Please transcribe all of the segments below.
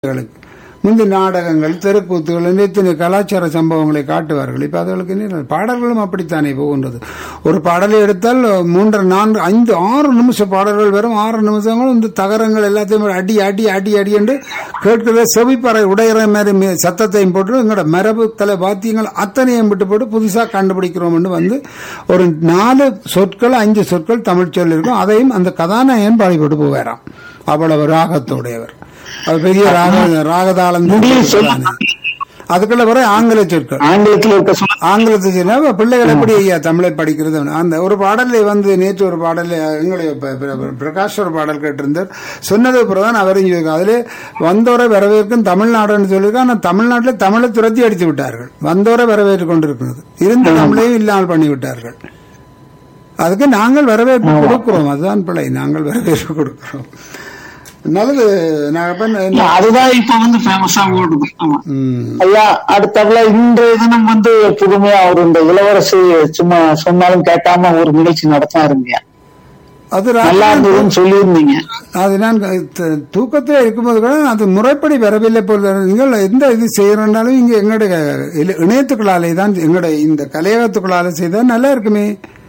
குழந்தைகளுக்கு முந்தி நாடகங்கள் தெருக்கூத்துகள் என்று இத்தனை கலாச்சார சம்பவங்களை காட்டுவார்கள் இப்ப அதுகளுக்கு என்ன பாடல்களும் அப்படித்தானே போகின்றது ஒரு பாடலை எடுத்தால் மூன்று நான்கு ஐந்து ஆறு நிமிஷ பாடல்கள் வரும் ஆறு நிமிஷங்கள் இந்த தகரங்கள் எல்லாத்தையும் அடி அடி அடி அடி என்று கேட்கிறத செவிப்பறை உடையிற மாதிரி மே- சத்தத்தையும் போட்டு எங்களோட மரபு கலை வாத்தியங்கள் அத்தனையும் விட்டு போட்டு புதுசா கண்டுபிடிக்கிறோம் என்று வந்து ஒரு நாலு சொற்கள் அஞ்சு சொற்கள் தமிழ் சொல் இருக்கும் அதையும் அந்த கதாநாயகன் பாடிப்பட்டு போவாராம் அவ்வளவு ராகத்தோடையவர் அது பெரிய ராக ராகதாளம் அதுக்குள்ள வர ஆங்கில சொற்கள் ஆங்கிலத்தில் இருக்க சொல் ஆங்கிலத்தை சொன்னா பிள்ளைகள் எப்படி ஐயா தமிழை படிக்கிறது அந்த ஒரு பாடல்ல வந்து நேற்று ஒரு பாடல்ல எங்களுடைய ப- ப- பிரகாஷ் ஒரு பாடல் கேட்டிருந்தார் சொன்னது பிறதான் அவரையும் சொல்லியிருக்கார். அதிலே வந்தோரை வரவேற்கும் தமிழ்நாடுன்னு சொல்லியிருக்கா ஆனால் தமிழ்நாட்டில் தமிழை துரத்தி அடித்து விட்டார்கள் வந்தோரை வரவேற்று கொண்டிருக்கிறது இருந்த தமிழையும் இல்லாமல் பண்ணி விட்டார்கள் அதுக்கு நாங்கள் வரவேற்பு கொடுக்கிறோம் அதுதான் பிள்ளை நாங்கள் வரவேற்பு கொடுக்கிறோம் நல்லது நான் அப்ப என்ன- அதுதான் இப்ப வந்து ஃபேமஸா ஓடுது ஆமா ம். ஐயா அடுத்ததுல இன்றைய தினம் வந்து புதுமையா அவர் இந்த இளவரசி சும்மா சொன்னாலும் கேட்காம ஒரு நிகழ்ச்சி நடத்தினாருங்க அது நல்லா ராஜா இருந்ததுன்னு சொல்லியிருந்தீங்க அது நான் த- தூக்கத்தில் இருக்கும்போது கூட அது முறைப்படி வரவில்லை போல நீங்கள் எந்த இது செய்யறனாலும் இங்க எங்களுடைய இல- இணையத்துக்குள்ளாலே தான் எங்களுடைய இந்த கலையகத்துக்குள்ளால செய்தால் நல்லா இருக்குமே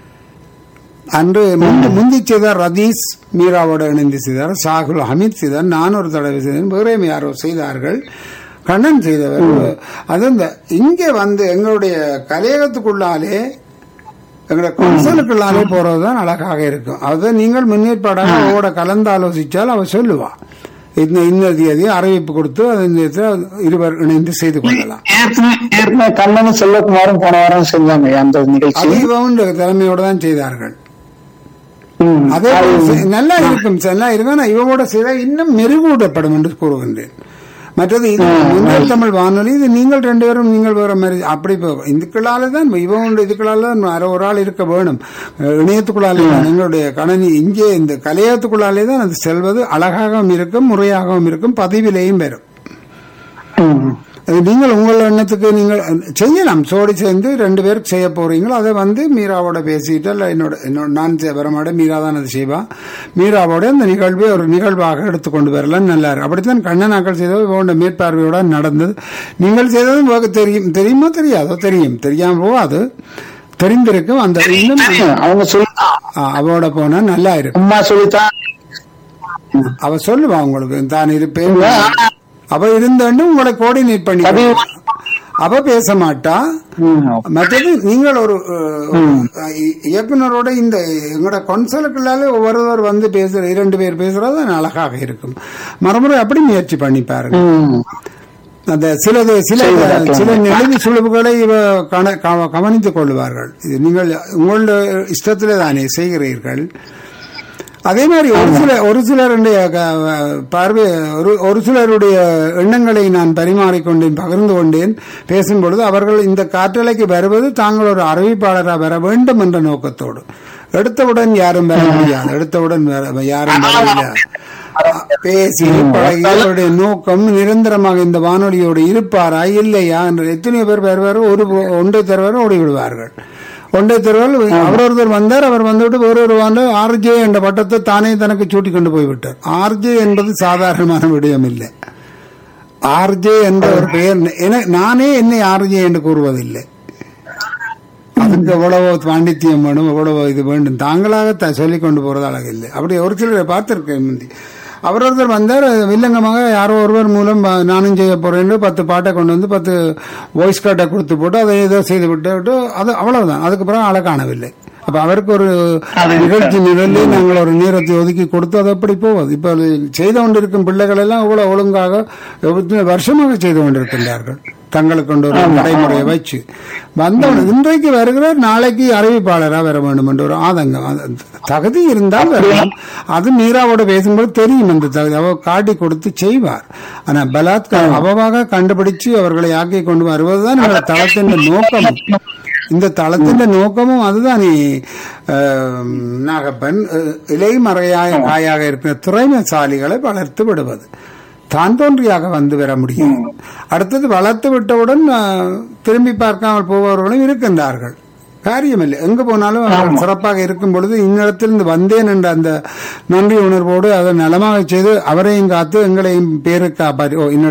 அன்று முந்தி முந்தி செய்தார் ரதீஸ் மீராவோட இணைந்து செய்தார் ஷாகுல் ஹமீத் செய்தார் நான் ஒரு தடவை செய்தேன் வேறே யாரோ செய்தார்கள் கண்ணன் செய்தவர் அது இந்த இங்கே வந்து எங்களுடைய கலையகத்துக்குள்ளாலே எங்களுடைய கவுன்சிலுக்குள்ளாலே போறதுதான் அழகாக இருக்கும் அதை நீங்கள் முன்னேற்பாடாக அவரோட கலந்து ஆலோசிச்சால் அவ சொல்லுவா இந்த இந்த தேதி அறிவிப்பு கொடுத்து அது இந்த இடத்துல இருவர் இணைந்து செய்து கொள்ளலாம் ஏற்கனவே ஏற்கனவே கண்ணனும் செல்வகுமாரும் போன வாரம் செஞ்சாங்க ஐயா அந்த நிகழ்ச்சி அது இவன் தலைமையோட தான் செய்தார்கள் ம். அதே போல செ- நல்லா இருக்கும் நல்லா இருக்கும் ஆனா இவனோட செய்தா இன்னும் மெருகூட்டப்படும் என்று கூறுகின்றேன் மற்றது இது முன்னாள் தமிழ் வானொலி இது நீங்கள் ரெண்டு பேரும் நீங்கள் வேற மாதிரி அப்படி போ- இதுக்குள்ளால தான் இவன் இதுக்குள்ளால தான் அரை ஒரு ஆள் இருக்க வேணும் அஹ் இணையத்துக்குள்ளாலே தான் எங்களுடைய கணனி இங்கே இந்த கலையத்துக்குள்ளாலே தான் அது செல்வது அழகாகவும் இருக்கும் முறையாகவும் இருக்கும் பதிவிலேயும் வரும் ம். அது நீங்கள் உங்கள் எண்ணத்துக்கு நீங்கள் செய்யலாம் சோடி சேர்ந்து ரெண்டு பேர் செய்ய போறீங்களோ அதை வந்து மீராவோட பேசிட்டு இல்ல என்னோட என்னோட நான் செய்ய வரமாட மீரா தான் அது செய்வா மீராவோட அந்த நிகழ்வை ஒரு நிகழ்வாக எடுத்துக்கொண்டு வரலாம் நல்லா இருக்கு அப்படித்தான் கண்ணனாக்கள் செய்தது இவனோட மேற்பார்வையோட நடந்தது நீங்கள் செய்ததும் உங்களுக்கு தெரியும் தெரியுமோ தெரியாதோ தெரியும் தெரியாம போகாது தெரிந்திருக்கும் அந்த இன்னும் அவங்க சொல்லி ஆ, அவளோட போனா நல்லா இருக்கும் அம்மா சொல்லித்தான் அவ சொல்லுவா உங்களுக்கு தான் இருப்பேன் அவ இருந்தேன்னு உங்களை கோஆர்டினேட் பண்ணி பதிவு அவ பேச மாட்டா ம். மற்றது நீங்கள் ஒரு அஹ், இ- இயக்குனரோட இந்த எங்களோட கொன்சலுக்குள்ளாலே ஒவ்வொருவர் வந்து பேசுற இரண்டு பேர் பேசுறது அது அழகாக இருக்கும் மறுமுறை அப்படி முயற்சி பண்ணி பாருங்க ம். அந்த சிலது சில சில நெளிவு சுழிவுகளை இவ கண- கவ- கவனித்துக் கொள்வார்கள் இது நீங்கள் உங்களுடைய இஷ்டத்திலே தானே செய்கிறீர்கள் அதே மாதிரி ஒரு சில ஒரு சிலருடைய க- பார்வை ஒரு ஒரு சிலருடைய எண்ணங்களை நான் பரிமாறிக்கொண்டேன் பகிர்ந்து கொண்டேன் பேசும்பொழுது அவர்கள் இந்த காற்றலைக்கு வருவது தாங்கள் ஒரு அறிவிப்பாளராக வர வேண்டும் என்ற நோக்கத்தோடு எடுத்தவுடன் யாரும் வர முடியாது எடுத்தவுடன் வர- யாரும் வர முடியாது பேசி பழகி அவருடைய நோக்கம் நிரந்தரமாக இந்த வானொலியோடு இருப்பாரா இல்லையா என்று எத்தனையோ பேர் வருவார் ஒரு ஒன்றை தருவார் ஓடி விடுவார்கள் ஒன்றை தருவார் அவரொருத்தர் வந்தார் அவர் வந்துவிட்டு வேறொரு வாண்டு ஆர்ஜே என்ற பட்டத்தை தானே தனக்கு சூட்டி கொண்டு போய்விட்டார் ஆர்ஜே என்பது சாதாரணமான விடயம் இல்லை ஆர்ஜே என்ற ஒரு பெயர் என- நானே என்னை ஆர்ஜே என்று கூறுவதில்லை அதுக்கு எவ்வளவோ பாண்டித்யம் வேணும் எவ்வளவோ இது வேண்டும் தாங்களாக த- சொல்லிக் கொண்டு போறது அழகு இல்லை அப்படி ஒரு சிலரை பார்த்திருக்கேன் முந்தி அவர் ஒருத்தர் வந்தார் வில்லங்கமாக யாரோ ஒருவர் மூலம் ப- நானும் செய்ய போறேன்னு பத்து பாட்டை கொண்டு வந்து பத்து வாய்ஸ் கார்டை கொடுத்து போட்டு அதை ஏதோ செய்து விட்டு விட்டு அது அவ்வளவுதான் அதுக்கப்புறம் ஆளை காணவில்லை அப்ப அவருக்கு ஒரு நிகழ்ச்சி நிரலி நாங்கள் ஒரு நேரத்தை ஒதுக்கி கொடுத்து அது அப்படி போவது இப்ப அது செய்து கொண்டிருக்கும் பிள்ளைகள் எல்லாம் இவ்வளவு ஒழுங்காக எவ்வளவு வருஷமாக செய்து கொண்டிருக்கின்றார்கள் தங்களுக்கு கொண்டு ஒரு நடைமுறையை வச்சு வந்தவன் இன்றைக்கு வருகிறார் நாளைக்கு அறிவிப்பாளராக வர வேண்டும் என்ற ஒரு ஆதங்கம் அது தகுதி இருந்தால் வரலாம் அது மீராவோட பேசும்போது தெரியும் அந்த தகுதி அவ காட்டி கொடுத்து செய்வார் ஆனா பலாத்காரம் அவவாக கண்டுபிடிச்சு அவர்களை ஆக்கி கொண்டு வருவதுதான் இந்த தளத்தின் நோக்கம் இந்த தளத்தின் நோக்கமும் அதுதான் நாகப்பன் அஹ், இலைமறையாய காயாக இருக்கிற திறமைசாலிகளை வளர்த்து விடுவது தான் தோன்றியாக வந்து வர முடியும் அடுத்தது வளர்த்து விட்டவுடன் அஹ், திரும்பி பார்க்காமல் போபவர்களும் இருக்கின்றார்கள் காரியம் இல்லை எங்க போனாலும் அவர் சிறப்பாக இருக்கும் பொழுது இந்நிலத்திலிருந்து வந்தேன் என்ற அந்த நன்றி உணர்வோடு அதை நலமாக செய்து அவரையும் காத்து எங்களையும் பேருக்கு காப்பாற்றி ஓ இன்னொரு